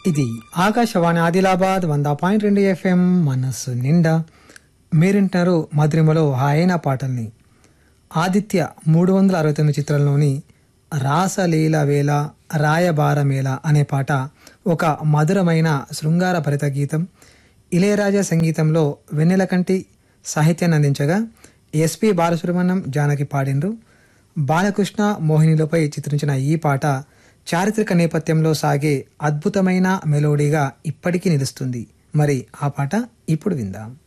ఇది ఆకాశవాణి ఆదిలాబాద్ వంద పాయింట్ రెండు ఎఫ్ఎం మనస్సు నిండా మీరింటారు మధురిమలో హాయన పాటల్ని ఆదిత్య మూడు వందల అరవై తొమ్మిది చిత్రంలోని రాసలీల వేళ రాయబారమేళ అనే పాట ఒక మధురమైన శృంగార భరిత గీతం ఇళయరాజా సంగీతంలో వెన్నెలకంటి సాహిత్యాన్ని అందించగా ఎస్పి బాలసుబ్రహ్మణ్యం జానకి పాడిండ్రు బాలకృష్ణ మోహినిలపై చిత్రించిన ఈ పాట చారిత్రక నేపథ్యంలో సాగే అద్భుతమైన మెలోడీగా ఇప్పటికీ నిలుస్తుంది మరి ఆ పాట ఇప్పుడు విందాం